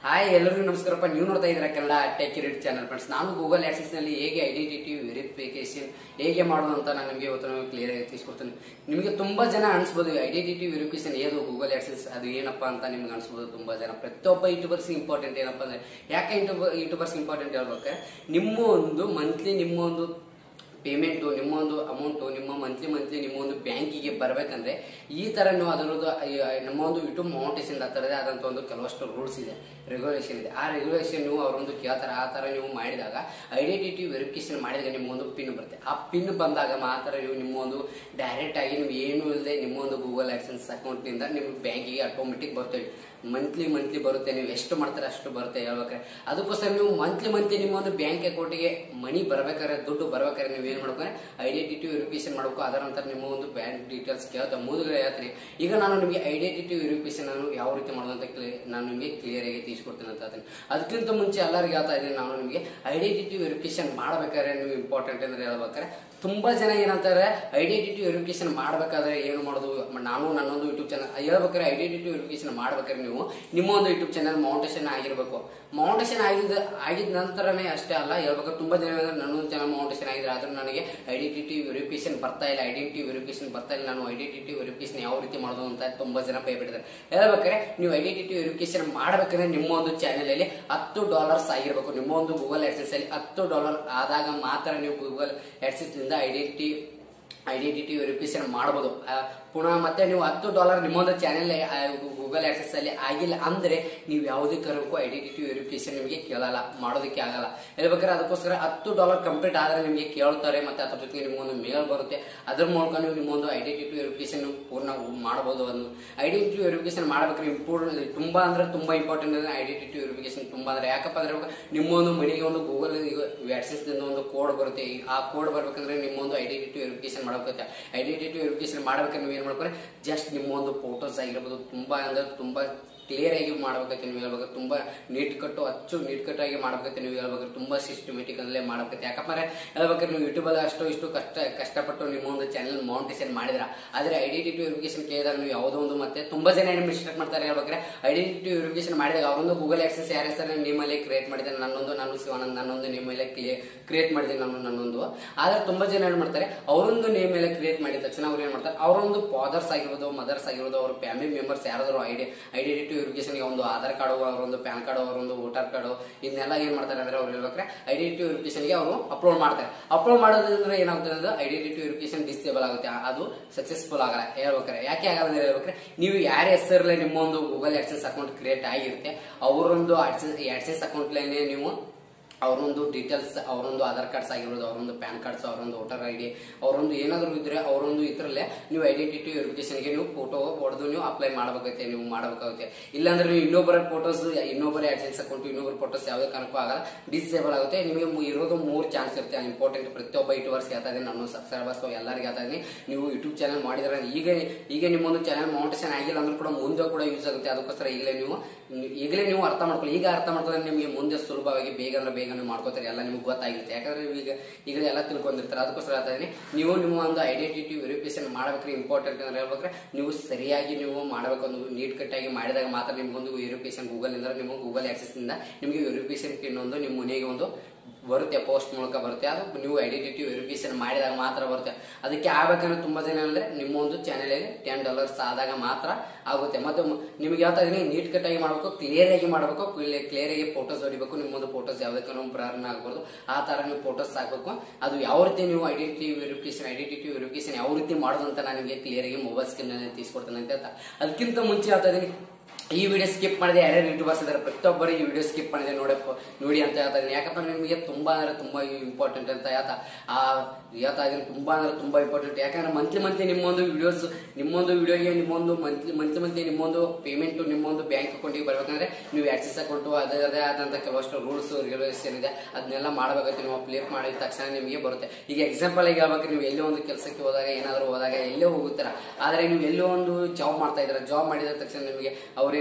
hi ಎಲ್ಲರಿಗೂ ನಮಸ್ಕಾರಪ್ಪ ನೀವು ನೋಡ್ತಾ ಇದ್ದೀರಾ ಕನ್ನಡ ಟೆಕ್ ಕಿರಿಟ್ ಚಾನಲ್ ಫ್ರೆಂಡ್ಸ್ ನಾನು ಗೂಗಲ್ ಆಕ್ಸೆಸ್ ನಲ್ಲಿ ಹೇಗೆ ಐಡೆಂಟಿಟಿ ವೆರಿಫಿಕೇಶನ್ ಹೇಗೆ ಮಾಡೋದು ಅಂತ ನಾನು ನಿಮಗೆ ಇವತ್ತು ಕ್ಲಿಯರ್ ಆಗಿ ತಿಳಿಸ್ಕೊಡ್ತೀನಿ ನಿಮಗೆ ತುಂಬಾ ಜನ ಅನ್ಸ್ಬೋದು ಐಡೆಂಟಿಟಿ ವೆರಿಫಿಕೇಶನ್ ಏದು ಗೂಗಲ್ ಆಕ್ಸೆಸ್ ಅದು ಏನಪ್ಪಾ ಅಂತ ನಿಮ್ಗೆ ಅನ್ಸ್ಬೋದು ತುಂಬಾ ಜನ ಪ್ರತಿಯೊಬ್ಬ ಯೂಟ್ಯೂಬರ್ಸ್ ಇಂಪಾರ್ಟೆಂಟ್ ಏನಪ್ಪಾ ಅಂದ್ರೆ ಯಾಕೆ ಯೂಟ್ಯೂಬರ್ ಯೂಟ್ಯೂಬರ್ಸ್ ಇಂಪಾರ್ಟೆಂಟ್ ಹೇಳ್ಬೇಕು ನಿಮ್ಮ ಒಂದು ಮಂತ್ಲಿ ನಿಮ್ಮ ಒಂದು ಪೇಮೆಂಟು ನಿಮ್ಮ ಒಂದು ಅಮೌಂಟು ನಿಮ್ಮ ಮಂತ್ಲಿ ಮಂತ್ಲಿ ನಿಮ್ಮ ಒಂದು ಬ್ಯಾಂಕಿಗೆ ಬರಬೇಕಂದ್ರೆ ಈ ತರ ನೀವು ಅದರದ್ದು ಅಯ್ಯ- ನಮ್ಮ ಒಂದು ಯೂಟ್ಯೂಬ್ ಮೌಂಟೇಶನ್ ಥರದೇ ಆದಂತ ಒಂದು ಕೆಲವಷ್ಟು ರೂಲ್ಸ್ ಇದೆ ರೆಗ್ಯುಲೇಷನ್ ಇದೆ ಆ ರೆಗ್ಯುಲೇಷನ್ ನೀವು ಅವರೊಂದು ಕೇಳ್ತಾರೆ ಆ ತರ ನೀವು ಮಾಡಿದಾಗ ಐಡೆಂಟಿಟಿ ವೆರಿಫಿಕೇಶನ್ ಮಾಡಿದಾಗ ನಿಮ್ಮ ಒಂದು ಪಿನ್ ಬರುತ್ತೆ ಆ ಪಿನ್ ಬಂದಾಗ ಮಾತ್ರ ನೀವು ನಿಮ್ಮ ಒಂದು ಡೈರೆಕ್ಟ್ ಆಗಿ ನೀವು ಏನು ಇಲ್ಲದೆ ನಿಮ್ಮ ಒಂದು ಗೂಗಲ್ ಆಕ್ಸೆನ್ಸ್ ಅಕೌಂಟ್ನಿಂದ ನಿಮ್ಮ ಬ್ಯಾಂಕಿಗೆ ಆಟೋಮೆಟಿಕ್ ಬರ್ತೇವೆ ಮಂತ್ಲಿ ಮಂತ್ಲಿ ಬರುತ್ತೆ ನೀವು ಎಷ್ಟು ಮಾಡ್ತಾರೆ ಅಷ್ಟು ಬರುತ್ತೆ ಹೇಳ್ಬೇಕಾದ್ರೆ ಅದಕ್ಕೋಸ್ಕರ ನೀವು ಮಂತ್ಲಿ ಮಂತ್ಲಿ ನಿಮ್ಮ ಒಂದು ಬ್ಯಾಂಕ್ ಅಕೌಂಟಿಗೆ ಮನಿ ಬರ್ಬೇಕಾದ್ರೆ ದುಡ್ಡು ಬರ್ಬೇಕಾದ್ರೆ ನೀವು ಏನ್ ಮಾಡ್ಬೇಕಂದ್ರೆ ಐಡೆಂಟಿಟಿ ವೆರಿಫಿಕೇಶನ್ ಮಾಡಬೇಕು ಅದರ ನಂತರ ನಿಮ್ಮ ಒಂದು ಬ್ಯಾಂಕ್ ಡೀಟೇಲ್ಸ್ ಕೇಳ್ತಾ ಮುದುಗಡೆ ಹೇಳ್ತೀನಿ ಈಗ ನಾನು ನಿಮಗೆ ಐಡೆಂಟಿಟಿ ವೆರಿಫಿಕೇಶನ್ ಅನ್ನು ಯಾವ ರೀತಿ ಮಾಡೋದು ಅಂತ clear- ನಾನು ನಿಮಗೆ ಕ್ಲಿಯರ್ ಆಗಿ ತಿಳಿಸ್ಕೊಡ್ತೀನಿ ಅಂತ ಹೇಳ್ತೀನಿ ಅದಕ್ಕಿಂತ ಮುಂಚೆ ಎಲ್ಲರಿಗೂ ಹೇಳ್ತಾ ಇದ್ದೀನಿ ನಾನು ನಿಮಗೆ ಐಡೆಂಟಿಟಿ ವೆರಿಫಿಕೇಶನ್ ಮಾಡ್ಬೇಕಾದ್ರೆ ನೀವು ಇಂಪಾರ್ಟೆಂಟ್ ಅಂದ್ರೆ ಹೇಳ್ಬೇಕಾದ್ರೆ ತುಂಬಾ ಜನ ಏನಂತಾರೆ ಐಡೆಂಟಿಟಿ ವೆರಿಫಿಕೇಶನ್ ಮಾಡ್ಬೇಕಾದ್ರೆ ಏನು ಮಾಡೋದು ನಾನು ನನ್ನೊಂದು ಯೂಟ್ಯೂಬ್ ಚಾನಲ್ ಹೇಳ್ಬೇಕಾದ್ರೆ ಐಡೆಂಟಿಟಿ ವೆರಿಫಿಕೇಶನ್ ಮಾಡ್ಬೇಕಾದ್ರೆ ನೀವು ನಿಮ್ಮ ಒಂದು ಯೂಟ್ಯೂಬ್ ಚಾನಲ್ ಮೌಂಟೇಶನ್ ಆಗಿರ್ಬೇಕು ಮೌಂಟೇಶನ್ ಆಗಿದ ಆಗಿದ ನಂತರನೇ ಅಷ್ಟೇ ಅಲ್ಲ ಹೇಳ್ಬೇಕಾದ್ರೆ ತುಂಬಾ ಜನ ಏನಂದ್ರೆ ನನ್ನೊಂದು ಚಾನಲ್ ಮೌಂಟೇಶನ್ ಆಗಿದೆ ಆದ್ರೂ ನನಗೆ ಐಡೆಂಟಿಟಿ ವೆರಿಫಿಕೇಶನ್ ಬರ್ತಾ ಇಲ್ಲ ಐಡೆಂಟಿಟಿ ವೆರಿಫಿಕೇಶನ್ ಬರ್ತಾ ಇಲ್ಲ ನಾನು ಐಡೆಂಟಿಟಿ ವೆರಿಫಿಕೇಶನ್ ಯಾವ ರೀತಿ ಮಾಡೋದು ಅಂತ ತುಂಬಾ ಜನ ಭಯಪಟ್ಟಿದ್ದಾರೆ ಹೇಳ್ಬೇಕಾದ್ರೆ ನೀವು ಐಡೆಂಟಿಟಿ ವೆರಿಫಿಕೇಶನ್ ಮಾಡ್ಬೇಕಾದ್ರೆ ನಿಮ್ಮ ಒಂದು ಚಾನೆಲ್ ಅಲ್ಲಿ ಹತ್ತು ಡಾಲರ್ಸ್ ಆಗಿರ್ಬೇಕು ನಿಮ್ಮ ಒಂದು ಗೂಗಲ್ ಆಕ್ಸೆಸ್ ಅಲ್ಲಿ ಹತ್ತು ಡಾಲರ್ ಆದಾಗ ಮಾತ್ರ ನೀವು ಗೂಗಲ್ ಆಕ್ಸೆಸ್ ನಿಂದ ಐಡೆಂಟಿಟಿ ಐಡೆಂಟಿಟಿ ವೆರಿಫಿಕೇಶನ್ ಮಾಡಬಹುದು ಆ, ಪುನಃ ಮತ್ತೆ ನೀವು ಹತ್ತು ಡಾಲರ್ ನಿಮ್ಮೊಂದು ಚಾನೆಲ್ ಗೂಗಲ್ ಆಕ್ಸೆಸ್ ಅಲ್ಲಿ ಆಗಿಲ್ಲ ಅಂದ್ರೆ ನೀವು ಯಾವುದೇ ಕಾರಣಕ್ಕೂ ಐಡೆಂಟಿಟಿ ವೆರಿಫಿಕೇಶನ್ ನಿಮಗೆ ಕೇಳಲ್ಲ ಮಾಡೋದಕ್ಕೆ ಆಗಲ್ಲ ಹೇಳ್ಬೇಕಾದ್ರೆ ಅದಕ್ಕೋಸ್ಕರ ಹತ್ತು ಡಾಲರ್ ಕಂಪ್ಲೀಟ್ ಆದ್ರೆ ನಿಮಗೆ ಕೇಳ್ತಾರೆ ಮತ್ತೆ ಅದ್ರ ಜೊತೆಗೆ ನಿಮ್ಗೊಂದು ಮೇಲ್ ಬರುತ್ತೆ ಅದ್ರ ಮೂಲಕ ನೀವು ನಿಮ್ಮೊಂದು ಐಡೆಂಟಿಟಿ ವೆರಿಫಿಕೇಶನ್ ಪೂರ್ಣ ಮಾಡಬಹುದು ಒಂದು ಐಡೆಂಟಿಟಿ ವೆರಿಫಿಕೇಶನ್ ಮಾಡ್ಬೇಕಾದ್ರೆ ಇಂಪಾರ್ಟೆಂಟ್ ತುಂಬಾ ಅಂದ್ರೆ ತುಂಬಾ ಇಂಪಾರ್ಟೆಂಟ್ ಅಂದ್ರೆ ಐಡೆಂಟಿಟಿ ವೆರಿಫಿಕೇಶನ್ ತುಂಬಾ ಅಂದ್ರೆ ಯಾಕಪ್ಪ ಅಂದ್ರೆ ಇವಾಗ ನಿಮ್ಮ ಒಂದು ಮನೆಗೆ ಒಂದು ಗೂಗಲ್ ಆಕ್ಸೆಸ್ ನಿಂದ ಒಂದು ಕೋಡ್ ಬರುತ್ತೆ ಈ- ಆ ಕೋಡ್ ಬರ್ಬೇಕಂದ್ರೆ ನಿಮ್ಮ ಒಂದು ಐಡೆಂಟಿಟಿ ವೆರಿಫಿಕೇಶನ್ ಮಾಡಬೇಕು ಐಡೆಂಟಿಟಿ ವೆರಿಫಿಕೇಶನ್ ಮಾಡ್ಬೇಕಾದ್ರೆ ನೀವು ಏನ್ ಮಾಡ್ತಾರೆ ಜಸ್ಟ್ ನಿಮ್ಮ ಒಂದು ಫೋಟೋಸ್ ಆಗಿರ್ಬೋದು ತುಂಬಾ ಅಂದ್ರೆ ತುಂಬಾ ಕ್ಲಿಯರ್ ಆಗಿ ಮಾಡ್ಬೇಕಂತ ನೀವು ಹೇಳ್ಬೇಕು ತುಂಬಾ ನೀಟ್ ಕಟ್ಟು ಅಚ್ಚು ನೀಟ್ ಕಟ್ಟಾಗಿ ಮಾಡ್ಬೇಕಂತ ನೀವು ಹೇಳ್ಬೇಕು ತುಂಬಾ ಸಿಸ್ಟಮೆಟಿಕ್ ಅಲ್ಲೇ ಮಾಡ್ಬೇಕಂತ ಯಾಕಪ್ಪ ಅಂದ್ರೆ ಹೇಳ್ಬೇಕಾದ್ರೆ ನೀವು ಯೂಟ್ಯೂಬ್ ಅಲ್ಲಿ ಅಷ್ಟು ಇಷ್ಟು ಕಷ್ಟ ಕಷ್ಟಪಟ್ಟು ನಿಮ್ಮ ಒಂದು ಚಾನಲ್ ಮೌಂಟೇಶನ್ ಮಾಡಿದ್ರ ಆದ್ರೆ ಐಡೆಂಟಿಟಿ ವೆರಿಫಿಕೇಶನ್ ಕೇಳಿದಾಗ ನೀವು ಯಾವುದೋ ಒಂದು ಮತ್ತೆ ತುಂಬಾ ಜನ ಏನ್ ಮಿಸ್ಟೇಕ್ ಮಾಡ್ತಾರೆ ಹೇಳ್ಬೇಕಾದ್ರೆ ಐಡೆಂಟಿಟಿ ವೆರಿಫಿಕೇಶನ್ ಮಾಡಿದಾಗ ಅವರೊಂದು ಗೂಗಲ್ ಆಕ್ಸೆಸ್ ಯಾರ ಹೆಸರು ನಿಮ್ಮಲ್ಲಿ ಕ್ರಿಯೇಟ್ ಮಾಡಿದ್ರೆ ನನ್ನೊಂದು ನಾನು ಶಿವಾನಂದ್ ನನ್ನೊಂದು ನೇಮ್ ಮೇಲೆ ಕ್ರಿಯೇಟ್ ಮಾಡಿದ್ದೀನಿ ನಾನು ನನ್ನೊಂದು ಆದ್ರೆ ತುಂಬಾ ಜನ ಏನ್ ಮಾಡ್ತಾರೆ ಅವರೊಂದು ನೇಮ್ ಮೇಲೆ ಕ್ರಿಯೇಟ್ ಮಾಡಿದ ತಕ್ಷಣ ಅವ್ರು ಏನ್ ಮಾಡ್ತಾರೆ ಅವರೊಂದು ಫಾದರ್ಸ್ ಆಗಿರ್ಬೋದು ಮದರ್ಸ್ ಆಗಿರ್ಬೋದು ಅವ್ರ ಫ್ಯಾಮಿಲಿ ಮೆಂಬರ್ಸ್ ಯಾರಾದರೂ ಐಡಿ ಐಡೆಂಟಿಟಿ ವೆರಿಫಿಕೇಶನ್ ಒಂದು ಆಧಾರ್ ಕಾರ್ಡು ಅವರೊಂದು ಪ್ಯಾನ್ ಕಾರ್ಡು ಅವರೊಂದು ವೋಟರ್ ಕಾರ್ಡು ಇದನ್ನೆಲ್ಲ ಏನ್ ಮಾಡ್ತಾರೆ ಅಂದ್ರೆ ಅವ್ರು ಹೇಳ್ಬೇಕಾದ್ರೆ ಐಡೆಂಟಿಟಿ ವೆರಿಫಿಕೇಶನ್ ಗೆ ಅವರು ಅಪ್ಲೋಡ್ ಮಾಡ್ತಾರೆ ಅಪ್ಲೋಡ್ ಮಾಡೋದ್ರಿಂದ ಏನಾಗುತ್ತೆ ಅಂದ್ರೆ ಐಡೆಂಟಿಟಿ ವೆರಿಫಿಕೇಶನ್ ಡಿಸೇಬಲ್ ಆಗುತ್ತೆ ಆ- ಅದು ಸಕ್ಸಸ್ಫುಲ್ ಆಗಲ್ಲ ಹೇಳ್ಬೇಕಾರೆ ಯಾಕೆ ಆಗಲ್ಲ ಅಂದ್ರೆ ಹೇಳ್ಬೇಕಾದ್ರೆ ನೀವು ಯಾರ ಹೆಸರಲ್ಲೇ ನಿಮ್ಮ ಒಂದು ಗೂಗಲ್ ಆಡ್ಸೆನ್ಸ್ ಅಕೌಂಟ್ ಕ್ರಿಯೇಟ್ ಆಗಿರುತ್ತೆ ಅವರೊಂದು ಆಡ್ಸೆನ್ಸ್ ಅಕೌಂಟ್ ನೀವು ಅವರೊಂದು ಡೀಟೇಲ್ಸ್ ಅವರೊಂದು ಆಧಾರ್ ಕಾರ್ಡ್ಸ್ ಆಗಿರ್ಬೋದು ಅವರೊಂದು ಪ್ಯಾನ್ ಕಾರ್ಡ್ಸ್ ಅವರೊಂದು ವೋಟರ್ ಐ ಡಿ ಅವರೊಂದು ಏನಾದರೂ ಇದ್ರೆ ಅವರೊಂದು ಇದ್ರಲ್ಲೇ ನೀವು ಐಡೆಂಟಿಟಿ ವೆರಿಫಿಕೇಶನ್ಗೆ ನೀವು ಫೋಟೋ ಹೊಡೆದು ನೀವು ಅಪ್ಲೈ ಮಾಡಬೇಕಾಗುತ್ತೆ ನೀವು ಮಾಡಬೇಕಾಗುತ್ತೆ ಇಲ್ಲಾಂದ್ರೆ ನೀವು ಇನ್ನೊಬ್ಬರ ಫೋಟೋಸ್ ಇನ್ನೊಬ್ಬರ ಆಡ್ಸೆನ್ಸ್ ಅಕೌಂಟ್ ಇನ್ನೊಬ್ಬರ ಫೋಟೋಸ್ ಯಾವುದೇ ಕಾರಣಕ್ಕೂ ಆಗಲ್ಲ ಡಿಸೇಬಲ್ ಆಗುತ್ತೆ ನಿಮಗೆ ಮು- ಇರೋದು ಮೂರು ಚಾನ್ಸ್ ಇರುತ್ತೆ ಇಂಪಾರ್ಟೆಂಟ್ ಪ್ರತಿಯೊಬ್ಬ ಯೂಟ್ಯೂಬರ್ಸ್ ಹೇಳ್ತಾ ಇದ್ದೀನಿ ನಾನು ಸಬ್ಸ್ಕ್ರೈಬರ್ಸ್ ಎಲ್ಲರಿಗೂ ಹೇಳ್ತಾ ಇದ್ದೀನಿ ನೀವು ಯೂಟ್ಯೂಬ್ ಚಾನಲ್ ಮಾಡಿದ್ರೆ ಈಗ ಈಗ ನಿಮ್ಮೊಂದು ಚಾನಲ್ ಮೌಂಟೇಶನ್ ಆಗಿಲ್ಲ ಅಂದ್ರೂ ಕೂಡ ಮುಂದೆ ಕೂಡ ಯೂಸ್ ಆಗುತ್ತೆ ಅದಕ್ಕೋಸ್ಕರ ಈಗಲೇ ನೀವು ಈಗಲೇ ನೀವು ಅರ್ಥ ಮಾಡ್ಕೊಳ್ಳಿ ಈಗ ಅರ್ಥ ಮಾಡ್ಕೊಂಡ್ರೆ ನಿಮಗೆ ಮುಂದೆ ಸುಲಭವಾಗಿ ಬೇಗ ಅಂದ್ರೆ ಬೇಗ ನೀವು ಮಾಡ್ಕೋತಾರೆ ಎಲ್ಲ ನಿಮ್ಗೆ ಗೊತ್ತಾಗಿರುತ್ತೆ ಯಾಕಂದ್ರೆ ನೀವು ಈಗ ಈಗಲೇ ಎಲ್ಲ ತಿಳ್ಕೊಂಡಿರ್ತಾರೆ ಅದಕ್ಕೋಸ್ಕರ ಹೇಳ್ತಾ ಇದ್ದೀನಿ ನೀವು ನಿಮ್ಮ ಒಂದು ಐಡೆಂಟಿಟಿ ವೆರಿಫಿಕೇಶನ್ ಮಾಡ್ಬೇಕ್ರೆ ಇಂಪಾರ್ಟೆಂಟ್ ಅಂದ್ರೆ ಹೇಳ್ಬೇಕ್ರೆ ನೀವು ಸರಿಯಾಗಿ ನೀವು ಮಾಡಬೇಕು ಒಂದು ನೀಟ್ ಕಟ್ಟಾಗಿ ಮಾಡಿದಾಗ ಮಾತ್ರ ನಿಮ್ಗೊಂದು ವೆರಿಫಿಕೇಶನ್ ಗೂಗಲ್ ಇಂದ ನಿಮ್ಮ ಗೂಗಲ್ ಆಕ್ಸೆಸ್ ಇಂದ ನಿಮಗೆ ವೆರಿಫಿಕೇಶನ್ ಪಿನ್ ಒಂದು ನಿಮ್ಮ ಮನೆಗೆ ಒಂದು ಬರುತ್ತೆ ಪೋಸ್ಟ್ ಮೂಲಕ ಬರುತ್ತೆ ಅದು ನೀವು ಐಡೆಂಟಿಟಿ ವೆರಿಫಿಕೇಶನ್ ಮಾಡಿದಾಗ ಮಾತ್ರ ಬರುತ್ತೆ ಅದಕ್ಕೆ ಆಗ್ಬೇಕಂದ್ರೆ ತುಂಬಾ ಜನ ಅಂದ್ರೆ ನಿಮ್ಮ ಒಂದು ಚಾನೆಲ್ ಟೆನ್ ಡಾಲರ್ಸ್ ಆದಾಗ ಮಾತ್ರ ಆಗುತ್ತೆ ಮತ್ತೆ ಮ- ನಿಮ್ಗೆ ಹೇಳ್ತಾ ಇದೀನಿ ನೀಟ್ ಕಟ್ಟಾಗಿ ಮಾಡಬೇಕು ಕ್ಲಿಯರ್ ಆಗಿ ಮಾಡಬೇಕು ಕ್ಲಿಯರ್ ಆಗಿ ಫೋಟೋಸ್ ಹೊಡಿಬೇಕು ನಿಮ್ಮೊಂದು ಫೋಟೋಸ್ ಯಾವ್ದಕ್ಕೂ ಬ್ರರ್ನ್ ಆಗ್ಬಾರ್ದು ಆ ತರ ನೀವು ಫೋಟೋಸ್ ಹಾಕಬೇಕು ಅದು ಯಾವ ರೀತಿ ನೀವು ಐಡೆಂಟಿಟಿ ವೆರಿಫಿಕೇಶನ್ ಐಡೆಂಟಿಟಿ ವೆರಿಫಿಕೇಶನ್ ಯಾವ ರೀತಿ ಮಾಡೋದು ಅಂತ ನಾನು ನಿಮಗೆ ಕ್ಲಿಯರ್ ಆಗಿ ಮೊಬೈಲ್ ಸ್ಕ್ರೀನ್ ನಲ್ಲಿ ತಿಳಿಸ್ಕೊಡ್ತೇನೆ ಅಂತ ಹೇಳ್ತಾ ಅದಕ್ಕಿಂತ ಮುಂಚೆ ಹೇಳ್ತಾ ಇದೀನಿ ಈ ವಿಡಿಯೋ ಸ್ಕಿಪ್ ಮಾಡಿದೆ ಯಾರ್ಯಾರು ಯೂಟ್ಯೂಬರ್ಸ್ ಇದಾರೆ ಪ್ರತಿಯೊಬ್ಬರು ಈ ವಿಡಿಯೋ ಸ್ಕಿಪ್ ಮಾಡಿದೆ ನೋಡಪ್ಪ ನೋಡಿ ಅಂತ ಹೇಳ್ತಾ ಇದೀನಿ ಯಾಕಪ್ಪ ಅಂದ್ರೆ ನಿಮಗೆ ತುಂಬಾ ಅಂದ್ರೆ ತುಂಬಾ ಇಂಪಾರ್ಟೆಂಟ್ ಅಂತ ಹೇಳ್ತಾ ಆ ಹೇಳ್ತಾ ಇದೀನಿ ತುಂಬಾ ಅಂದ್ರೆ ತುಂಬಾ ಇಂಪಾರ್ಟೆಂಟ್ ಯಾಕಂದ್ರೆ ಮಂತ್ಲಿ ಮಂತ್ಲಿ ನಿಮ್ಮೊಂದು ವಿಡಿಯೋಸ್ ನಿಮ್ಮೊಂದು ವಿಡಿಯೋಗೆ ನಿಮ್ಮೊಂದು ಮಂತ್ಲಿ ಮಂತ್ಲಿ ಮಂತ್ಲಿ ನಿಮ್ಮೊಂದು ಪೇಮೆಂಟ್ ನಿಮ್ಮೊಂದು ಬ್ಯಾಂಕ್ ಅಕೌಂಟಿಗೆ ಬರ್ಬೇಕಂದ್ರೆ ನೀವು ಆಕ್ಸಿಸ್ ಅಕೌಂಟು ಅದೇ ಅದೇ ಆದಂತ ಕೆಲವಷ್ಟು ರೂಲ್ಸ್ ರೆಗ್ಯುಲೇಷನ್ ಇದೆ ಅದನ್ನೆಲ್ಲ ಮಾಡಬೇಕಾಗುತ್ತೆ ನೀವು ಅಪ್ಲೈ ಮಾಡಿದ ತಕ್ಷಣ ನಿಮಗೆ ಬರುತ್ತೆ ಈಗ ಎಕ್ಸಾಂಪಲ್ ಆಗಿ ಹೇಳ್ಬೇಕು ನೀವು ಎಲ್ಲೋ ಒಂದು ಕೆಲಸಕ್ಕೆ ಹೋದಾಗ ಏನಾದರೂ ಹೋದಾಗ ಎಲ್ಲೇ ಹೋಗುತ್ತೀರ ಆದ್ರೆ ನೀವು ಎಲ್ಲೋ ಒಂದು ಜಾಬ್ ಮಾಡ್ತಾ ಇದ್ದೀರಾ ಜಾಬ್ ಮಾಡಿದ ತಕ್ಷಣ ನಿಮಗೆ ಅವ್ರು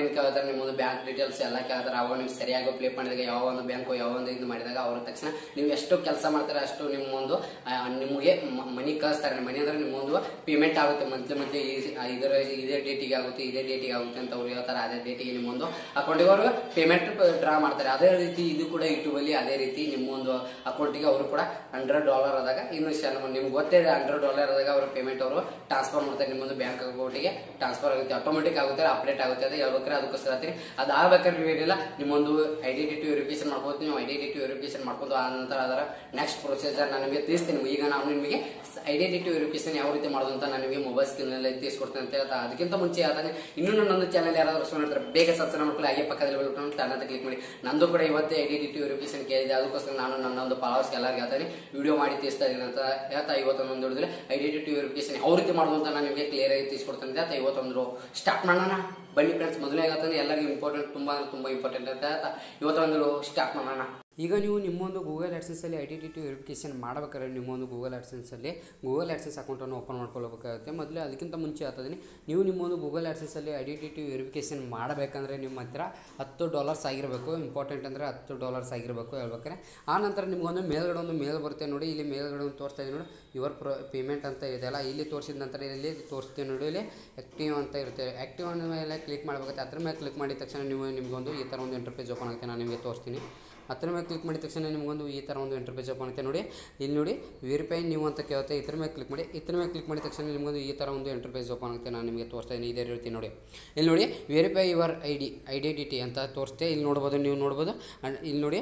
ಏನ್ ಕೇಳ್ತಾರೆ ನಿಮ್ಮೊಂದು ಬ್ಯಾಂಕ್ ಡೀಟೇಲ್ಸ್ ಎಲ್ಲ ಕೇಳ್ತಾರೆ ಅವಾಗ ನೀವು ಸರಿಯಾಗಿ ಅಪ್ಲೈ ಮಾಡಿದಾಗ ಯಾವ ಒಂದು ಬ್ಯಾಂಕ್ ಯಾವ ಒಂದು ಇದು ಮಾಡಿದಾಗ ಅವ್ರ ತಕ್ಷಣ ನೀವು ಎಷ್ಟು ಕೆಲಸ ಮಾಡ್ತಾರೆ ಅಷ್ಟು ನಿಮ್ಮ ಒಂದು ಆ, ನಿಮಗೆ ಮನಿ ಕಳಿಸ್ತಾರೆ ಮನಿ ಅಂದ್ರೆ ನಿಮ್ಮೊಂದು ಪೇಮೆಂಟ್ ಆಗುತ್ತೆ ಮಂತ್ಲಿ ಮಂತ್ಲಿ ಇದರ ಇದೇ ಡೇಟಿಗೆ ಆಗುತ್ತೆ ಇದೇ ಡೇಟಿಗೆ ಆಗುತ್ತೆ ಅಂತ ಅವ್ರು ಹೇಳ್ತಾರೆ ಅದೇ ಡೇಟಿಗೆ ನಿಮ್ಮೊಂದು ಅಕೌಂಟಿಗೆ ಅವರು ಪೇಮೆಂಟ್ ಡ್ರಾ ಮಾಡ್ತಾರೆ ಅದೇ ರೀತಿ ಇದು ಕೂಡ ಯೂಟ್ಯೂಬ್ ಅಲ್ಲಿ ಅದೇ ರೀತಿ ನಿಮ್ಮೊಂದು ಅಕೌಂಟಿಗೆ ಅವರು ಕೂಡ ಹಂಡ್ರೆಡ್ ಡಾಲರ್ ಆದಾಗ ಇನ್ನು ನಿಮ್ಗೆ ಗೊತ್ತೇ ಇದೆ ಹಂಡ್ರೆಡ್ ಡಾಲರ್ ಆದಾಗ ಅವರು ಪೇಮೆಂಟ್ ಅವರು ಟ್ರಾನ್ಸ್ಫರ್ ಮಾಡ್ತಾರೆ ನಿಮ್ಮೊಂದು ಬ್ಯಾಂಕ್ ಅಕೌಂಟಿಗೆ ಟ್ರಾನ್ಸ್ಫರ್ ಆಗುತ್ತೆ ಆಟೋಮೆಟಿಕ್ ಆಗುತ್ತೆ ಅಪ್ಡೇಟ್ ಆಗುತ್ತೆ ಅದು ಹೇಳ್ಬೇಕಾದ್ರೆ ಅದಕ್ಕೋಸ್ಕರ ಹೇಳ್ತೀನಿ ಅದಾಗಬೇಕಾದ್ರೆ ನೀವು ಏನಿಲ್ಲ ನಿಮ್ಮೊಂದು ಐಡೆಂಟಿಟಿ ವೆರಿಫಿಕೇಶನ್ ಮಾಡ್ಬೋದು ನೀವು ಐಡೆಂಟಿಟಿ ವೆರಿಫಿಕೇಶನ್ ಮಾಡ್ಕೊಂಡು ಆ ನಂತರ ಅದರ ನೆಕ್ಸ್ಟ್ ಪ್ರೊಸೀಜರ್ ನಾನು ನಿಮಗೆ ತಿಳಿಸ್ತೀನಿ ಈಗ ನಾನು ನಿಮಗೆ ಐಡೆಂಟಿಟಿ ವೆರಿಫಿಕೇಶನ್ ಯಾವ ರೀತಿ ಮಾಡೋದು ಅಂತ ನಾನು ನಿಮಗೆ ಮೊಬೈಲ್ ಸ್ಕ್ರೀನ್ ಅಲ್ಲಿ ತಿಳಿಸ್ಕೊಡ್ತೇನೆ ಅಂತ ಹೇಳ್ತಾ ಅದಕ್ಕಿಂತ ಮುಂಚೆ ಹೇಳ್ತಾನೆ ಇನ್ನೂ ನನ್ನೊಂದು ಚಾನಲ್ ಯಾರಾದ್ರೂ ಹೊಸ ನೋಡ್ತಾರೆ ಬೇಗ ಸಬ್ಸ್ಕ್ರೈಬ್ ಮಾಡ್ಕೊಳ್ಳಿ ಹಾಗೆ ಪಕ್ಕದಲ್ಲಿ ಬೆಲ್ಕೊಂಡು ಟನ್ ಕ್ಲಿಕ್ ಮಾಡಿ ನಂದು ಕೂಡ ಇವತ್ತೇ ಐಡೆಂಟಿಟಿ ವೆರಿಫಿಕೇಶನ್ ಕೇಳಿದೆ ಅದಕ್ಕೋಸ್ಕರ ನಾನು ನನ್ನೊಂದು ಫಾಲೋವರ್ಸ್ ಎಲ್ಲರಿಗೆ ಹೇಳ್ತಾನೆ ವಿಡಿಯೋ ಮಾಡಿ ತಿಳಿಸ್ತಾ ಇದ್ದೀನಿ ಅಂತ ಹೇಳ್ತಾ ಇವತ್ತೊಂದು ಹಿಡಿದ್ರೆ ಐಡೆಂಟಿಟಿ ವೆರಿಫಿಕೇಶನ್ ಯಾವ ರೀತಿ ಮಾಡೋದು ಅಂತ ನಾನು ನಿಮಗೆ ಕ್ಲಿಯರ್ ಆಗಿ ತಿಳಿಸ್ಕೊಡ್ತೇನೆ ಅಂತ ಹೇಳ್ತಾ ಇವತ್ತೊಂದು ಸ್ಟಾರ್ಟ್ ಮಾಡೋಣ ಬನ್ನಿ ಫ್ರೆಂಡ್ಸ್ ಮೊದಲೇ ಹೇಳ್ತಾನೆ ಎಲ್ಲರಿಗೂ ಇಂಪಾರ್ಟೆಂಟ್ ತುಂಬಾ ಅಂದ್ರೆ ತುಂಬಾ ಇಂಪಾರ್ಟೆಂಟ್ ಅಂತ ಹೇಳ್ತಾ ಇವತ್ತೊಂದು ಸ್ಟಾರ್ಟ್ ಮಾಡೋಣ ಈಗ ನೀವು ನಿಮ್ಮೊಂದು ಗೂಗಲ್ ಆಡ್ಸೆನ್ಸಲ್ಲಿ ಐಡೆಂಟಿಟಿ ವೆರಿಫಿಕೇಶನ್ ಮಾಡಬೇಕಾದ್ರೆ ನಿಮ್ಮೊಂದು ಗೂಗಲ್ ಆಡ್ಸೆನ್ಸಲ್ಲಿ ಗೂಗಲ್ ಆಡ್ಸೆನ್ಸ್ ಅಕೌಂಟನ್ನು ಓಪನ್ ಮಾಡ್ಕೊಳ್ಬೇಕಾಗುತ್ತೆ ಮೊದಲು ಅದಕ್ಕಿಂತ ಮುಂಚೆ ಆಗ್ತದೆ ನೀವು ನಿಮ್ಮೊಂದು ಗೂಗಲ್ ಆಡ್ಸೆನ್ಸಲ್ಲಿ ಐಡೆಂಟಿಟಿ ವೆರಿಫಿಕೇಶನ್ ಮಾಡಬೇಕಂದ್ರೆ ನಿಮ್ಮ ಹತ್ರ ಹತ್ತು ಡಾಲರ್ಸ್ ಆಗಿರಬೇಕು ಇಂಪಾರ್ಟೆಂಟ್ ಅಂದರೆ ಹತ್ತು ಡಾಲರ್ಸ್ ಆಗಿರಬೇಕು ಹೇಳ್ಬೇಕಾರೆ ಆ ನಂತರ ನಿಮ್ಗೊಂದು ಮೇಲ್ಗಡೆ ಒಂದು ಮೇಲ್ ಬರುತ್ತೆ ನೋಡಿ ಇಲ್ಲಿ ಮೇಲ್ಗಡೆ ಒಂದು ತೋರಿಸ್ತಾ ಇದೆ ನೋಡಿ ಯುವರ್ ಪ್ರೊ ಪೇಮೆಂಟ್ ಅಂತ ಇದೆಯಲ್ಲ ಇಲ್ಲಿ ತೋರಿಸಿದ ನಂತರ ಇಲ್ಲಿ ತೋರಿಸ್ತೀವಿ ನೋಡಿ ಇಲ್ಲಿ ಆ್ಯಕ್ಟಿವ್ ಅಂತ ಇರುತ್ತೆ ಆ್ಯಕ್ಟಿವ್ ಅನ್ನೋ ಮೇಲೆ ಕ್ಲಿಕ್ ಮಾಡಬೇಕಾಗುತ್ತೆ ಅದ್ರ ಮೇಲೆ ಕ್ಲಿಕ್ ಮಾಡಿದ ತಕ್ಷಣ ನೀವು ನಿಮಗೊಂದು ಈ ಥರ ಒಂದು ಇಂಟರ್ಪೇಜ್ ಓಪನ್ ಆಗುತ್ತೆ ನಾನು ನಿಮಗೆ ತೋರಿಸ್ತೀನಿ ಹತ್ರ ಮೇಲೆ ಕ್ಲಿಕ್ ಮಾಡಿದ ತಕ್ಷಣ ನಿಮಗೊಂದು ಈ ಥರ ಒಂದು ಇಂಟರ್ಪೇಜ್ ಓಪನ್ ಆಗುತ್ತೆ ನೋಡಿ ಇಲ್ಲಿ ನೋಡಿ ವೆರಿಫೈ ನೀವು ಅಂತ ಕೇಳುತ್ತೆ ಇದ್ರ ಮೇಲೆ ಕ್ಲಿಕ್ ಮಾಡಿ ಇದ್ರ ಮೇಲೆ ಕ್ಲಿಕ್ ಮಾಡಿದ ತಕ್ಷಣ ನಿಮಗೊಂದು ಈ ಥರ ಒಂದು ಇಂಟರ್ಪೇಜ್ ಓಪನ್ ಆಗುತ್ತೆ ನಾನು ನಿಮಗೆ ತೋರಿಸ್ತಾ ಇದ್ದೀನಿ ಇದೇ ರೀತಿ ನೋಡಿ ಇಲ್ಲಿ ನೋಡಿ verify your I D identity ಅಂತ ತೋರಿಸ್ತೆ ಇಲ್ಲಿ ನೋಡ್ಬೋದು ನೀವು ನೋಡ್ಬೋದು ಅಂಡ್ ಇಲ್ಲಿ ನೋಡಿ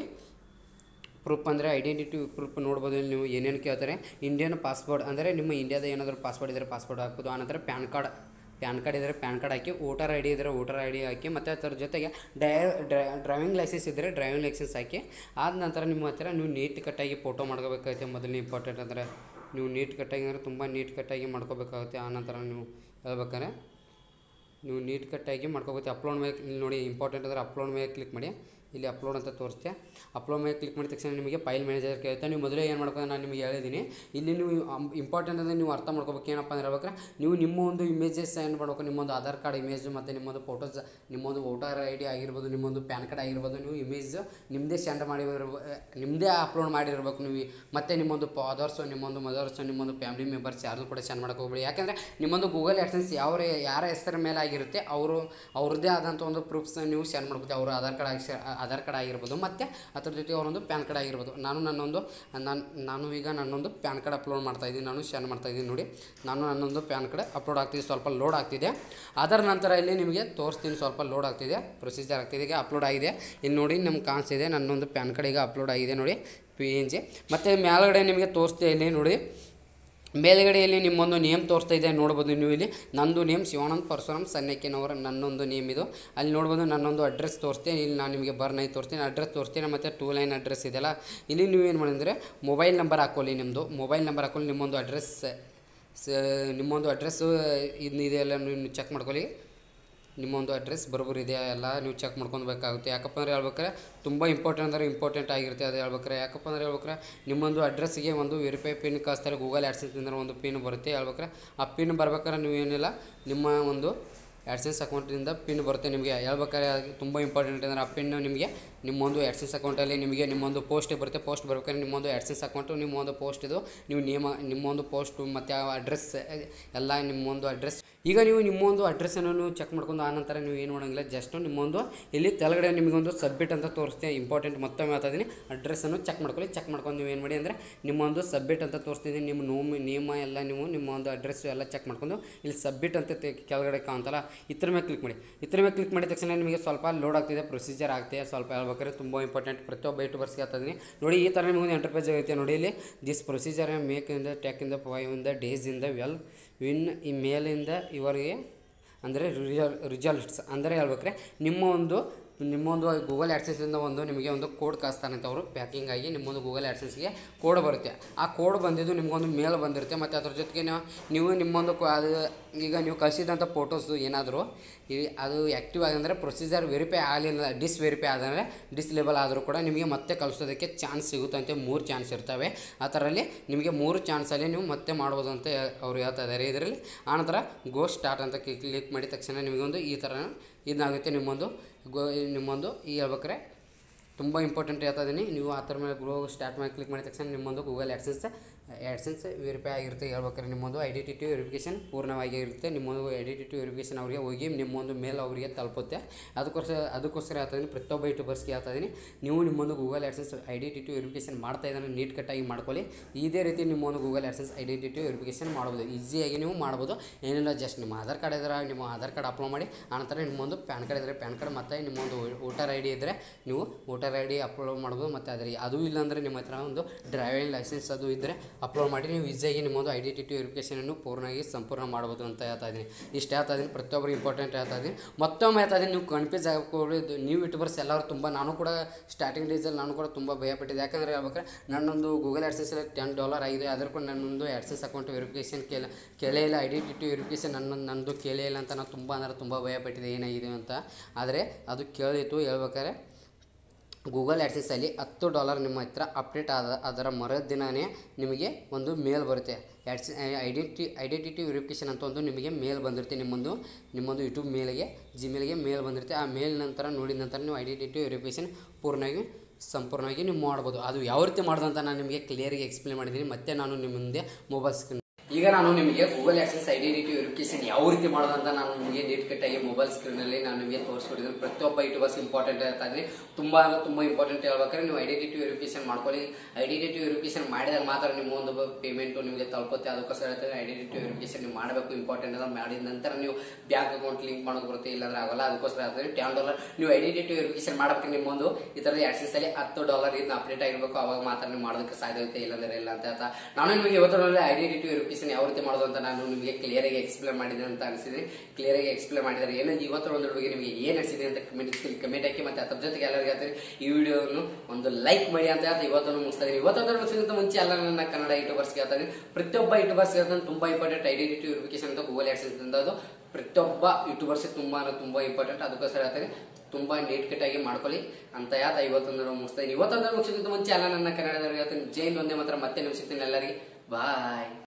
ಪ್ರೂಫ್ ಅಂದರೆ ಐಡೆಂಟಿಟಿ ಪ್ರೂಫ್ ನೋಡ್ಬೋದು ಇಲ್ಲಿ ನೀವು ಏನೇನು ಕೇಳ್ತಾರೆ ಇಂಡಿಯನ್ ಪಾಸ್ಪೋರ್ಟ್ ಅಂದರೆ ನಿಮ್ಮ ಇಂಡಿಯಾದ ಏನಾದರೂ ಪಾಸ್ಪೋರ್ಟ್ ಇದ್ದರೆ ಪಾಸ್ಪೋರ್ಟ್ ಹಾಕೋದು ಆನಂತರ ಪ್ಯಾನ್ ಕಾರ್ಡ್ ಪ್ಯಾನ್ ಕಾರ್ಡ್ ಇದ್ದರೆ ಪ್ಯಾನ್ ಕಾರ್ಡ್ ಹಾಕಿ ವೋಟರ್ ಐ ಡಿ ಇದ್ದರೆ ವೋಟರ್ ಐ ಡಿ ಹಾಕಿ ಮತ್ತು ಅದರ ಜೊತೆಗೆ ಡೈ ಡ್ರೈವಿಂಗ್ ಲೈಸೆನ್ಸ್ ಇದ್ದರೆ ಡ್ರೈವಿಂಗ್ ಲೈಸೆನ್ಸ್ ಹಾಕಿ ಆದ ನಂತರ ನಿಮ್ಮ ಹತ್ರ ನೀವು ನೀಟ್ ಕಟ್ಟಾಗಿ ಫೋಟೋ ಮಾಡ್ಕೋಬೇಕಾಗುತ್ತೆ ಮೊದಲನೇ ಇಂಪಾರ್ಟೆಂಟ್ ಅಂದರೆ ನೀವು ನೀಟ್ ಕಟ್ಟಾಗಿ ಅಂದರೆ ತುಂಬ ನೀಟ್ ಕಟ್ಟಾಗಿ ಮಾಡ್ಕೋಬೇಕಾಗುತ್ತೆ ಆ ನಂತರ ನೀವು ಹೇಳ್ಬೇಕಾದ್ರೆ ನೀವು ನೀಟ್ ಕಟ್ಟಾಗಿ ಮಾಡ್ಕೋಬೇಕು ಅಪ್ಲೋಡ್ ಮೇಲೆ ಇಲ್ಲಿ ನೋಡಿ ಇಂಪಾರ್ಟೆಂಟ್ ಅಂದರೆ ಅಪ್ಲೋಡ್ ಮೇಲೆ ಕ್ಲಿಕ್ ಮಾಡಿ ಇಲ್ಲಿ ಅಪ್ಲೋಡ್ ಅಂತ ತೋರಿಸ್ತೆ ಅಪ್ಲೋಡ್ ಮೇಲೆ ಕ್ಲಿಕ್ ಮಾಡಿದ ತಕ್ಷಣ ನಿಮಗೆ ಫೈಲ್ ಮ್ಯಾನೇಜರ್ ಕೇಳುತ್ತೆ ನೀವು ಮೊದಲೇ ಏನು ಮಾಡ್ಕೊಂಡು ನಾನು ನಿಮಗೆ ಹೇಳಿದ್ದೀನಿ ಇಲ್ಲಿ ನೀವು ಇಂಪಾರ್ಟೆಂಟ್ ಅಂದರೆ ನೀವು ಅರ್ಥ ಮಾಡ್ಕೋಬೇಕು ಏನಪ್ಪ ಅಂದ್ರೆ ಹೇಳ್ಬೇಕಾರೆ ನೀವು ನಿಮ್ಮ ಒಂದು ಇಮೇಜಸ್ ಏನು ಮಾಡಬೇಕು ನಿಮ್ಮೊಂದು ಆಧಾರ್ ಕಾರ್ಡ್ ಇಮೇಜ್ ಮತ್ತು ನಿಮ್ಮೊಂದು ಫೋಟೋಸ್ ನಿಮ್ಮೊಂದು ವೋಟರ್ ಐ ಡಿ ಆಗಿರ್ಬೋದು ನಿಮ್ಮೊಂದು ಪ್ಯಾನ್ ಕಾರ್ಡ್ ಆಗಿರ್ಬೋದು ನೀವು ಇಮೇಜ್ ನಿಮ್ಮದೇ ಸೆಂಡ್ ಮಾಡಿ ನಿಮ್ಮದೇ ಅಪ್ಲೋಡ್ ಮಾಡಿರ್ಬೇಕು ನೀವು ಮತ್ತು ನಿಮ್ಮೊಂದು ಫಾದರ್ಸು ನಿಮ್ಮೊಂದು ಮದರ್ಸು ನಿಮ್ಮೊಂದು ಫ್ಯಾಮಿಲಿ ಮೆಂಬರ್ಸ್ ಯಾರ್ದು ಕೂಡ ಸೆಂಡ್ ಮಾಡೋಕೆ ಹೋಗ್ಬೇಡಿ ಯಾಕಂದರೆ ನಿಮ್ಮೊಂದು ಗೂಗಲ್ ಆ್ಯಡ್ಸೆನ್ಸ್ ಯಾವ ಯಾರ ಹೆಸರ ಮೇಲೆ ಆಗಿರುತ್ತೆ ಅವರು ಅವ್ರದ್ದೇ ಆದಂಥ ಒಂದು ಪ್ರೂಫ್ಸ್ನ ನೀವು ಸೆಂಡ್ ಮಾಡ್ಬೋದು ಅವರು ಆಧಾರ್ ಕಾರ್ಡ್ ಆಗಿ ಆಧಾರ್ ಕಾರ್ಡ್ ಆಗಿರ್ಬೋದು ಮತ್ತು ಅದ್ರ ಜೊತೆ ಅವರೊಂದು ಪ್ಯಾನ್ ಕಾರ್ಡ್ ಆಗಿರ್ಬೋದು ನಾನು ನನ್ನೊಂದು ನಾನು ನಾನು ಈಗ ನನ್ನೊಂದು ಪ್ಯಾನ್ ಕಾರ್ಡ್ ಅಪ್ಲೋಡ್ ಮಾಡ್ತಾ ಇದ್ದೀನಿ ನಾನು ಶೇರ್ ಮಾಡ್ತಾ ಇದ್ದೀನಿ ನೋಡಿ ನಾನು ನನ್ನೊಂದು ಪ್ಯಾನ್ ಕಾರ್ಡ್ ಅಪ್ಲೋಡ್ ಆಗ್ತಿದೆ ಸ್ವಲ್ಪ ಲೋಡ್ ಆಗ್ತಿದೆ ಅದರ ನಂತರ ಇಲ್ಲಿ ನಿಮಗೆ ತೋರಿಸ್ತೀನಿ ಸ್ವಲ್ಪ ಲೋಡ್ ಆಗ್ತಿದೆ ಪ್ರೊಸೀಜರ್ ಆಗ್ತಿದೆ ಈಗ ಅಪ್ಲೋಡ್ ಆಗಿದೆ ಇಲ್ಲಿ ನೋಡಿ ನಮ್ಗೆ ಕಾಣಿಸ್ತಿದೆ ನನ್ನೊಂದು ಪ್ಯಾನ್ ಕಾರ್ಡ್ ಈಗ ಅಪ್ಲೋಡ್ ಆಗಿದೆ ನೋಡಿ ಪಿ ಎನ್ ಜಿ ಮತ್ತು ಮೇಲ್ಗಡೆ ನಿಮಗೆ ತೋರಿಸ್ತಾ ಇಲ್ಲಿ ನೋಡಿ ಮೇಲ್ಗಡೆಯಲ್ಲಿ ನಿಮ್ಮೊಂದು ನೇಮ್ ತೋರಿಸ್ತಾ ಇದೆ ನೋಡ್ಬೋದು ನೀವು ಇಲ್ಲಿ ನಂದು ನೇಮ್ ಶಿವಾನಂದ್ ಪರಶುರಾಮ್ ಸನ್ಯಕ್ಕನವರ ನನ್ನೊಂದು ನೇಮ್ ಇದು ಅಲ್ಲಿ ನೋಡ್ಬೋದು ನನ್ನೊಂದು ಅಡ್ರೆಸ್ ತೋರಿಸ್ತೀನಿ ಇಲ್ಲಿ ನಾನು ನಿಮಗೆ ಬರ್ನೈ ತೋರಿಸ್ತೀನಿ ಅಡ್ರೆಸ್ ತೋರಿಸ್ತೀನಿ ಮತ್ತು ಟೂ ಲೈನ್ ಅಡ್ರೆಸ್ ಇದೆಯಲ್ಲ ಇಲ್ಲಿ ನೀವು ಏನು ಮಾಡಿದ್ರೆ ಮೊಬೈಲ್ ನಂಬರ್ ಹಾಕೊಳ್ಳಿ ನಿಮ್ಮದು ಮೊಬೈಲ್ ನಂಬರ್ ಹಾಕೊಳ್ಳಿ ನಿಮ್ಮೊಂದು ಅಡ್ರೆಸ್ ಸ ನಿಮ್ಮೊಂದು ಅಡ್ರೆಸ್ಸು ಇದು ಇದೆಲ್ಲ ನೀವು ಚೆಕ್ ಮಾಡ್ಕೊಳ್ಳಿ ನಿಮ್ಮೊಂದು ಅಡ್ರೆಸ್ ಬರೋಬ್ಬರಿ ಇದೆಯಾ ಎಲ್ಲ ನೀವು ಚೆಕ್ ಮಾಡ್ಕೊಬೇಕಾಗುತ್ತೆ ಯಾಕಪ್ಪ ಅಂದರೆ ಹೇಳ್ಬೇಕಾರೆ ತುಂಬ ಇಂಪಾರ್ಟೆಂಟ್ ಅಂದರೆ ಇಂಪಾರ್ಟೆಂಟ್ ಆಗಿರುತ್ತೆ ಅದು ಹೇಳ್ಬೇಕಾರೆ ಯಾಕಪ್ಪ ಅಂದರೆ ಹೇಳ್ಬೇಕಾರೆ ನಿಮ್ಮೊಂದು ಅಡ್ರೆಸ್ಸಿಗೆ ಒಂದು ವೆರಿಫೈ ಪಿನ್ ಕಳಿಸ್ತಾರೆ ಗೂಗಲ್ ಆ್ಯಡ್ಸೆನ್ಸಿಂದ ಒಂದು ಪಿನ್ ಬರುತ್ತೆ ಹೇಳ್ಬೇಕಾರೆ ಆ ಪಿನ್ ಬರ್ಬೇಕಾದ್ರೆ ನೀವು ಏನಿಲ್ಲ ನಿಮ್ಮ ಒಂದು ಆ್ಯಡ್ಸೆನ್ಸ್ ಅಕೌಂಟಿಂದ ಪಿನ್ ಬರುತ್ತೆ ನಿಮಗೆ ಹೇಳ್ಬೇಕಾದ್ರೆ ಅದು ತುಂಬ ಇಂಪಾರ್ಟೆಂಟ್ ಅಂದರೆ ಆ ಪಿನ್ ನಿಮಗೆ ನಿಮ್ಮೊಂದು ಆ್ಯಡ್ಸೆನ್ಸ್ ಅಕೌಂಟಲ್ಲಿ ನಿಮಗೆ ನಿಮ್ಮೊಂದು ಪೋಸ್ಟ್ ಬರುತ್ತೆ ಪೋಸ್ಟ್ ಬರ್ಬೇಕಾದ್ರೆ ನಿಮ್ಮೊಂದು ಆ್ಯಡ್ಸೆನ್ಸ್ ಅಕೌಂಟು ನಿಮ್ಮೊಂದು ಪೋಸ್ಟ್ ಇದು ನೀವು ನೇಮ ನಿಮ್ಮೊಂದು ಪೋಸ್ಟು ಮತ್ತು ಆ ಅಡ್ರೆಸ್ ಎಲ್ಲ ನಿಮ್ಮೊಂದು ಅಡ್ರೆಸ್ ಈಗ ನೀವು ನಿಮ್ಮೊಂದು ಅಡ್ರೆಸ್ಸನ್ನು ನೀವು ಚೆಕ್ ಮಾಡ್ಕೊಂಡು ಆನಂತರ ನೀವು ಏನು ಮಾಡೋಂಗಿಲ್ಲ ಜಸ್ಟ್ ನಿಮ್ಮೊಂದು ಇಲ್ಲಿ ತೆಳಗಡೆ ನಿಮಗೊಂದು ಸಬ್ಮಿಟ್ ಅಂತ ತೋರಿಸ್ತೆ ಇಂಪಾರ್ಟೆಂಟ್ ಮತ್ತೊಮ್ಮೆ ಹೇಳ್ತಾ ಇದ್ದೀನಿ ಅಡ್ರೆಸ್ಸನ್ನು ಚೆಕ್ ಮಾಡ್ಕೊಳ್ಳಿ ಚೆಕ್ ಮಾಡ್ಕೊಂಡು ನೀವು ಏನು ಮಾಡಿ ಅಂದರೆ ನಿಮ್ಮೊಂದು ಸಬ್ಮಿಟ್ ಅಂತ ತೋರಿಸ್ತಿದ್ದೀನಿ ನಿಮ್ಮ ನೋಮ್ ನೇಮ ಎಲ್ಲ ನೀವು ನಿಮ್ಮ ಒಂದು ಅಡ್ರೆಸ್ ಎಲ್ಲ ಚೆಕ್ ಮಾಡ್ಕೊಂಡು ಇಲ್ಲಿ ಸಬ್ಮಿಟ್ ಅಂತ ತೆ- ಕೆಳಗಡೆ ಕಾಣ್ತಲ್ಲ ಇದ್ರ ಮೇಲೆ ಕ್ಲಿಕ್ ಮಾಡಿ ಇದ್ರ ಮೇಲೆ ಕ್ಲಿಕ್ ಮಾಡಿದ ತಕ್ಷಣ ನಿಮಗೆ ಸ್ವಲ್ಪ ಲೋಡ್ ಆಗ್ತಿದೆ ಪ್ರೊಸೀಜರ್ ಆಗ್ತಿದೆ ಸ್ವಲ್ಪ ಹೇಳ್ಬೇಕಾದ್ರೆ ತುಂಬ ಇಂಪಾರ್ಟೆಂಟ್ ಪ್ರತಿಯೊಬ್ಬ ಯೂಟ್ಯೂಬರ್ಸ್ಗೆ ಆಗ್ತದೆ ನೋಡಿ ಈ ಥರ ನಿಮಗೆ ಎಂಟರ್ಪೇಜ್ ಐತೆ ನೋಡಿ ಇಲ್ಲಿ this procedure make in the tech in the five in the days in the well win ಈ ಮೇಲಿಂದ ಇವರಿಗೆ ಅಂದರೆ ರಿಜಲ್ ರಿಸಲ್ಟ್ಸ್ ಅಂದರೆ ಹೇಳ್ಬೇಕ್ರೆ ನಿಮ್ಮ ಒಂದು ನಿಮ್ಮ ಒಂದು ಗೂಗಲ್ ಆ್ಯಡ್ಸೆನ್ಸಿಂದ ಒಂದು ನಿಮಗೆ ಒಂದು ಕೋಡ್ ಕಳಿಸ್ತಾರಂತೆ ಅವರು ಪ್ಯಾಕಿಂಗ್ ಆಗಿ ನಿಮ್ಮೊಂದು ಗೂಗಲ್ ಆ್ಯಡ್ಸೆನ್ಸ್ಗೆ ಕೋಡ್ ಬರುತ್ತೆ ಆ ಕೋಡ್ ಬಂದಿದ್ದು ನಿಮಗೊಂದು ಮೇಲ್ ಬಂದಿರುತ್ತೆ ಮತ್ತು ಅದ್ರ ಜೊತೆಗೆ ನೀವು ನೀವು ನಿಮ್ಮೊಂದು ಕೊ- ಅದು ಈಗ ನೀವು ಕಳಿಸಿದಂಥ ಫೋಟೋಸು ಏನಾದರೂ ಈ ಅದು ಆ್ಯಕ್ಟಿವ್ ಆಗಂದರೆ ಪ್ರೊಸೀಜರ್ ವೆರಿಫೈ ಆಗಲಿಲ್ಲ ಡಿಸ್ ವೆರಿಫೈ ಆದಂದರೆ ಡಿಸ್ಲೇಬಲ್ ಆದರೂ ಕೂಡ ನಿಮಗೆ ಮತ್ತೆ ಕಳಿಸೋದಕ್ಕೆ ಚಾನ್ಸ್ ಸಿಗುತ್ತಂತೆ ಮೂರು ಚಾನ್ಸ್ ಇರ್ತವೆ ಆ ಥರಲ್ಲಿ ನಿಮಗೆ ಮೂರು ಚಾನ್ಸಲ್ಲಿ ನೀವು ಮತ್ತೆ ಮಾಡ್ಬೋದು ಅಂತ ಅವ್ರು ಹೇಳ್ತಾ ಇದ್ದಾರೆ ಇದರಲ್ಲಿ ಆನಂತರ ಗೋ ಸ್ಟಾರ್ಟ್ ಅಂತ ಕ್ಲಿಕ್ ಮಾಡಿದ ತಕ್ಷಣ ನಿಮಗೊಂದು ಈ ಥರ ಇದಾಗುತ್ತೆ ನಿಮ್ಮೊಂದು ಗೋ ನಿಮ್ಮೊಂದು ಈ ಹೇಳ್ಬೇಕಾರೆ ತುಂಬ ಇಂಪಾರ್ಟೆಂಟ್ ಹೇಳ್ತಾ ಇದ್ದೀನಿ ನೀವು ಆ ಥರ ಮೇಲೆ ಗ್ರೋ ಸ್ಟಾರ್ಟ್ ಮಾಡಿ ಕ್ಲಿಕ್ ಮಾಡಿದ ತಕ್ಷಣ ನಿಮ್ಮೊಂದು ಗೂಗಲ್ ಆ್ಯಡ್ಸೆನ್ಸ್ ಆ್ಯಡ್ಸೆನ್ಸ್ ವೆರಿಫೈ ಆಗಿರುತ್ತೆ ಹೇಳ್ಬೇಕಾದ್ರೆ ನಿಮ್ಮೊಂದು ಐಡೆಂಟಿಟಿ ವೆರಿಫಿಕೇಷನ್ ಪೂರ್ಣವಾಗಿ ಇರುತ್ತೆ ನಿಮ್ಮೊಂದು ಐಡೆಂಟಿಟಿ ವೆರಿಫಿಕೇಷನ್ ಅವರಿಗೆ ಹೋಗಿ ನಿಮ್ಮೊಂದು ಮೇಲ್ ಅವರಿಗೆ ತಲುಪುತ್ತೆ ಅದಕ್ಕೋಸ್ಕರ ಅದಕ್ಕೋಸ್ಕರ ಹೇಳ್ತಾ ಇದ್ದೀನಿ ಪ್ರತಿಯೊಬ್ಬ ಯೂಟ್ಯೂಬರ್ಸ್ಗೆ ಹೇಳ್ತಾ ಇದ್ದೀನಿ ನೀವು ನಿಮ್ಮೊಂದು ಗೂಗಲ್ ಆ್ಯಡ್ಸೆನ್ಸ್ ಐಡೆಂಟಿಟಿ ವೆರಿಫಿಕೇಷನ್ ಮಾಡ್ತಾ ಇದ್ದಾನೆ ನೀಟ್ ಕಟ್ಟಾಗಿ ಮಾಡ್ಕೊಳ್ಳಿ ಇದೇ ರೀತಿ ನಿಮ್ಮೊಂದು ಗೂಗಲ್ ಆ್ಯಡ್ಸೆನ್ಸ್ ಐಡೆಂಟಿಟಿ ವೆರಿಫಿಕೇಷನ್ ಮಾಡ್ಬೋದು ಈಸಿಯಾಗಿ ನೀವು ಮಾಡ್ಬೋದು ಏನಿಲ್ಲ ಜಸ್ಟ್ ನಿಮ್ಮ ಆಧಾರ್ ಕಾರ್ಡ್ ಇದ್ರೆ ನಿಮ್ಮ ಆಧಾರ್ ಕಾರ್ಡ್ ಅಪ್ಲೋಡ್ ಮಾಡಿ ಆನಂತರ ನಿಮ್ಮೊಂದು ಪ್ಯಾನ್ ಕಾರ್ಡ್ ಇದ್ದರೆ ಪ್ಯಾನ್ ಕಾರ್ಡ್ ಮತ್ತು ನಿಮ್ಮೊಂದು ವೋಟರ್ ಐ ಡಿ ಇದ್ದರೆ ನೀವು ವೋಟರ್ ಐ ಡಿ ಅಪ್ಲೋಡ್ ಮಾಡ್ಬೋದು ಮತ್ತು ಅದರ ಅದು ಇಲ್ಲಾಂದರೆ ನಿಮ್ಮ ಹತ್ರ ಒಂದು ಡ್ರೈವಿಂಗ್ ಲೈಸೆನ್ಸ್ ಅದು ಇದ್ದರೆ ಅಪ್ಲೋಡ್ ಮಾಡಿ ನೀವು ಈಸಿಯಾಗಿ ನಿಮ್ಮೊಂದು ಐಡೆಂಟಿಟಿ ವೆರಿಫಿಕೇಷನನ್ನು ಪೂರ್ಣವಾಗಿ ಸಂಪೂರ್ಣ ಮಾಡ್ಬೋದು ಅಂತ ಹೇಳ್ತಾ ಇದ್ದೀನಿ ಇಷ್ಟು ಹೇಳ್ತಾ ಇದ್ದೀನಿ ಪ್ರತಿಯೊಬ್ಬರು ಇಂಪಾರ್ಟೆಂಟ್ ಹೇಳ್ತಾ ಇದ್ದೀನಿ ಮತ್ತೊಮ್ಮೆ ಹೇಳ್ತಾ ಇದ್ದೀನಿ ನೀವು ಕನ್ಫ್ಯೂಸ್ ಆಗಬಹುದು ನೀವು ಯೂಟ್ಯೂಬರ್ಸ್ ಎಲ್ಲರೂ ತುಂಬ ನಾನು ಕೂಡ ಸ್ಟಾರ್ಟಿಂಗ್ ಡೇಸಲ್ಲಿ ನಾನು ಕೂಡ ತುಂಬ ಭಯಪಟ್ಟಿದ್ದೆ ಯಾಕಂದರೆ ಹೇಳ್ಬೇಕಾದ್ರೆ ನನ್ನೊಂದು ಗೂಗಲ್ ಆ್ಯಡ್ಸೆನ್ಸಲ್ಲಿ ಟೆನ್ ಡಾಲರ್ ಆಗಿದೆ ಅದರ ಕೂಡ ನನ್ನೊಂದು ಆ್ಯಡ್ಸೆನ್ಸ್ ಅಕೌಂಟ್ ವೆರಿಫಿಕೇಷನ್ ಕೇಳ ಕೇಳೇ ಇಲ್ಲ ಐಡೆಂಟಿಟಿ ವೆರಿಫಿಕೇಷನ್ ನನ್ನ ನಂದು ಕೇಳೇ ಇಲ್ಲ ಅಂತ ನಾನು ತುಂಬ ಅಂದರೆ ತುಂಬ ಭಯಪಟ್ಟಿದ್ದೆ ಏನಾಗಿದೆ ಅಂತ ಆದರೆ ಅದು ಕೇಳಿತ್ತು ಹೇಳ್ಬೇಕಾದ್ರೆ ಗೂಗಲ್ ಆ್ಯಡ್ಸೆನ್ಸಲ್ಲಿ ಹತ್ತು ಡಾಲರ್ ನಿಮ್ಮ ಹತ್ರ ಅಪ್ಡೇಟ್ ಆದ ಅದರ ಮರುದಿನವೇ ನಿಮಗೆ ಒಂದು ಮೇಲ್ ಬರುತ್ತೆ ಆ್ಯಡ್ಸ್ ಐಡೆಂಟಿ ಐಡೆಂಟಿಟಿ ವೆರಿಫಿಕೇಷನ್ ಅಂತ ಒಂದು ನಿಮಗೆ ಮೇಲ್ ಬಂದಿರುತ್ತೆ ನಿಮ್ಮೊಂದು ನಿಮ್ಮೊಂದು ಯೂಟ್ಯೂಬ್ ಮೇಲ್ಗೆ ಜಿಮೇಲ್ಗೆ ಮೇಲ್ ಬಂದಿರುತ್ತೆ ಆ ಮೇಲ್ ನಂತರ ನೋಡಿದ ನಂತರ ನೀವು ಐಡೆಂಟಿಟಿ ವೆರಿಫಿಕೇಷನ್ ಪೂರ್ಣವಾಗಿ ಸಂಪೂರ್ಣವಾಗಿ ನೀವು ಮಾಡ್ಬೋದು ಅದು ಯಾವ ರೀತಿ ಮಾಡೋದು ಅಂತ ನಾನು ನಿಮಗೆ ಕ್ಲಿಯರಿಗೆ ಎಕ್ಸ್ಪ್ಲೇನ್ ಮಾಡಿದ್ದೀನಿ ಮತ್ತೆ ನಾನು ನಿಮ್ಮ ಮುಂದೆ ಮೊಬೈಲ್ ಸ್ಕ್ರೀನ್ ಈಗ ನಾನು ನಿಮಗೆ ಗೂಗಲ್ ಆಕ್ಸೆಸ್ ಐಡೆಂಟಿಟಿ ವೆರಿಫಿಕೇಶನ್ ಯಾವ ರೀತಿ ಮಾಡೋದು ಅಂತ ನಾನು ನಿಮಗೆ ನೀಟ್ ಕಟ್ಟಾಗಿ ಮೊಬೈಲ್ ಸ್ಕ್ರೀನಲ್ಲಿ ನಾನು ನಿಮಗೆ ತೋರಿಸ್ಕೊಟ್ಟಿದ್ದೀನಿ ಪ್ರತಿಯೊಬ್ಬ ಯೂಟ್ಯೂಬರ್ಸ್ ಇಂಪಾರ್ಟೆಂಟ್ ಹೇಳ್ತಾ ಇದ್ದೀನಿ ತುಂಬ ಅಂದ್ರೆ ತುಂಬ ಇಂಪಾರ್ಟೆಂಟ್ ಹೇಳ್ಬೇಕಾದ್ರೆ ನೀವು ಐಡೆಂಟಿಟಿ ವೆರಿಫಿಕೇಶನ್ ಮಾಡ್ಕೊಳ್ಳಿ ಐಡೆಂಟಿಟಿ ವೆರಿಫಿಕೇಶನ್ ಮಾಡಿದಾಗ ಮಾತ್ರ ನಿಮ್ಮ ಒಂದು ಪೇಮೆಂಟು ನಿಮಗೆ ತಲುಪುತ್ತೆ ಅದಕ್ಕೋಸ್ಕರ ಹೇಳ್ತಾರೆ ಐಡೆಂಟಿಟಿ ವೆರಿಫಿಕೇಶನ್ ನೀವು ಮಾಡಬೇಕು ಇಂಪಾರ್ಟೆಂಟ್ ಅದ ಮಾಡಿದ ನಂತರ ನೀವು ಬ್ಯಾಂಕ್ ಅಕೌಂಟ್ ಲಿಂಕ್ ಮಾಡೋದು ಬರುತ್ತೆ ಇಲ್ಲಾಂದ್ರೆ ಆಗಲ್ಲ ಅದಕ್ಕೋಸ್ಕರ ಹೇಳ್ತಾರೆ ಟೆನ್ ಡಾಲರ್ ನೀವು ಐಡೆಂಟಿಟಿ ವೆರಿಫಿಕೇಶನ್ ಮಾಡ್ಬೇಕು ನಿಮ್ಮೊಂದು ಈ ಥರದ ಆಕ್ಸೆಸ್ ಅಲ್ಲಿ ಹತ್ತು ಡಾಲರ್ ಇದನ್ನ ಅಪ್ಡೇಟ್ ಆಗಿರ್ಬೇಕು ಅವಾಗ ಮಾತ್ರ ನೀವು ಮಾಡೋದಕ್ಕೆ ಸಾಧ್ಯತೆ ಇಲ್ಲಾಂದ್ರೆ ಇಲ್ಲ ಅಂತ ಹೇಳ್ತಾ ನಾನು ನಿಮಗೆ ಇವತ್ತರಲ್ಲಿ ಐಡೆಂಟಿಟಿ ವೆರಿಫಿಕೇಶನ್ ಯಾವ ರೀತಿ ಮಾಡೋದು ಅಂತ ನಾನು ನಿಮಗೆ ಕ್ಲಿಯರ್ ಆಗಿ ಎಕ್ಸ್ಪ್ಲೇನ್ ಮಾಡಿದ್ದೀನಿ ಅಂತ ಅನಿಸಿದೆ ಕ್ಲಿಯರ್ ಆಗಿ ಎಕ್ಸ್ಪ್ಲೇನ್ ಮಾಡಿದ್ದಾರೆ ಏನಂದ್ರೆ ಇವತ್ತರ ಒಂದು ಬಗ್ಗೆ ನಿಮಗೆ ಏನು ಅನಿಸಿದೆ ಅಂತ ಕಮೆಂಟ್ ಕಮೆಂಟ್ ಹಾಕಿ ಮತ್ತೆ ಅದ್ರ ಜೊತೆಗೆ ಎಲ್ಲರಿಗೂ ಹೇಳ್ತಾರೆ ಈ ವಿಡಿಯೋವನ್ನು ಒಂದು ಲೈಕ್ ಮಾಡಿ ಅಂತ ಹೇಳ್ತಾ ಇವತ್ತನ್ನು ಮುಗಿಸ್ತಾ ಇದ್ದೀನಿ ಇವತ್ತೊಂದು ಮುಗಿಸಿದಂತ ಮುಂಚೆ ಎಲ್ಲ ನನ್ನ ಕನ್ನಡ ಯೂಟ್ಯೂಬರ್ಸ್ ಹೇಳ್ತಾ ಇದ್ದೀನಿ ಪ್ರತಿಯೊಬ್ಬ ಯೂಟ್ಯೂಬರ್ಸ್ ಹೇಳ್ತಾನೆ ತುಂಬಾ ಇಂಪಾರ್ಟೆಂಟ್ ಐಡೆಂಟಿಟಿ ವೆರಿಫಿಕೇಶನ್ ಅಂತ ಗೂಗಲ್ ಆಕ್ಸೆಸ್ ಅಂತ ಅದು ಪ್ರತಿಯೊಬ್ಬ ಯೂಟ್ಯೂಬರ್ಸ್ ತುಂಬಾ ಅಂದ್ರೆ ತುಂಬಾ ಇಂಪಾರ್ಟೆಂಟ್ ಅದಕ್ಕೋಸ್ಕರ ಹೇಳ್ತಾರೆ ತುಂಬಾ ನೀಟ್ ಕಟ್ ಆಗಿ ಮಾಡ್ಕೊಳ್ಳಿ ಅಂತ ಯಾತ ಇವತ್ತೊಂದು ಮುಗಿಸ್ತಾ ಇದ್ದೀನಿ ಇವತ್ತೊಂದು ಮುಗಿಸಿದಂತ ಮುಂಚೆ ಎಲ್ಲ ನನ್ನ ಕನ್ನಡದವ್ರಿಗೆ ಹೇಳ್ತೀನಿ ಜೈನ್ ಒಂದೇ ಮಾತ್ರ ಮತ್ತೆ ನಿಮಿಷತೀನಿ ಎಲ್ಲರಿಗೆ ಬಾಯ್